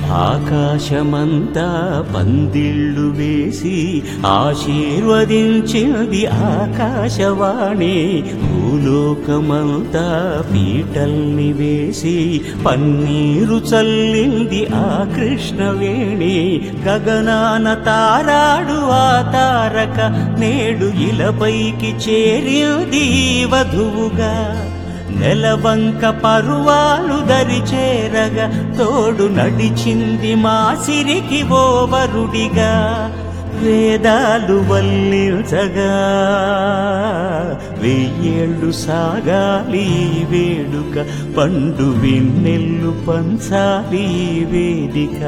ఆకాశమంతా పందిళ్ళు వేసి ఆశీర్వదించినది ఆకాశవాణి భూలోకమంతా పీటల్ని వేసి పన్నీరు చల్లింది ఆ కృష్ణవేణి గగనాన తారాడు ఆ తారక నేడు ఇలపైకి చేరింది వధువుగా నెలవంక పరువాలు దరిచేరగా తోడు నడిచింది మా సిరికి ఓవరుడిగా వేదాలు వల్లించగా వెయ్యేళ్ళు సాగాలి ఈ వేడుక పండు వెన్నెల్లు పంచాలి ఈ వేదిక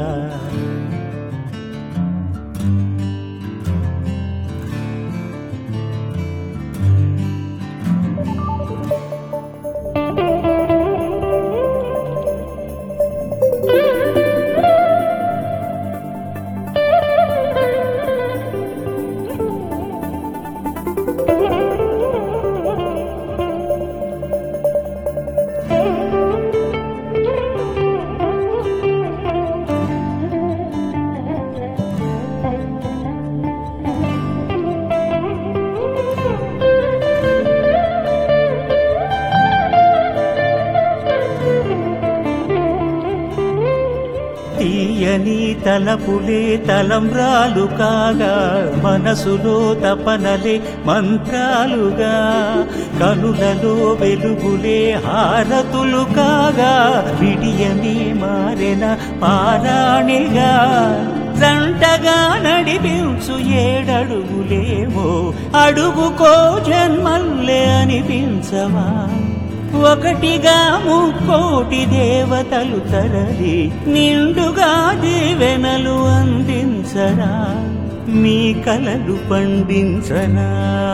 తీయని తలపులే తలంబ్రాలు కాగా మనసులో తపనలే మంత్రాలుగా కనులలో వెలుగులే హారతులు కాగా విడియని మారెన పారాణిగా జంటగా నడిపించు ఏడడుగులేమో అడుగుకో జన్మల్లే అనిపించవా ఒకటిగా ముక్కోటి దేవతలు తరలి నిండుగా దీవెనలు అందించరా మీ కలలు పండించరా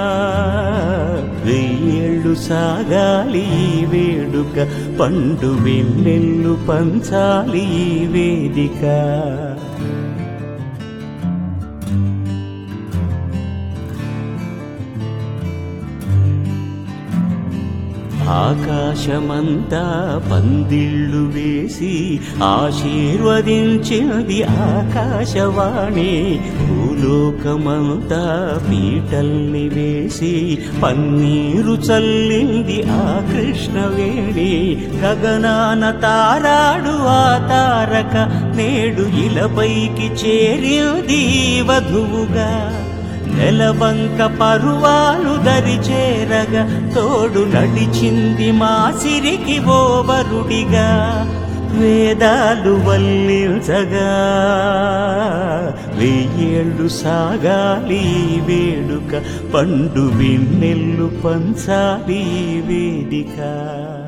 వెయ్యేళ్ళు సాగాలి ఈ వేడుక పండు వెన్నెల్లు పంచాలి ఈ వేదిక ఆకాశమంతా పందిళ్ళు వేసి ఆశీర్వదించినది ఆకాశవాణి భూలోకమంతా పీటల్ని వేసి పన్నీరు చల్లింది ఆ కృష్ణవేణి గగనాన తారాడు ఆ తారక నేడు ఇలపైకి చేరింది వధువుగా నెలవంక పరువాలు దరిచేరగా తోడు నడిచింది మా సిరికి ఓవరుడిగా వేదాలు వల్లించగా వెయ్యేళ్ళు సాగాలి ఈ వేడుక పండు వెన్నెల్లు పంచాలి ఈ వేదిక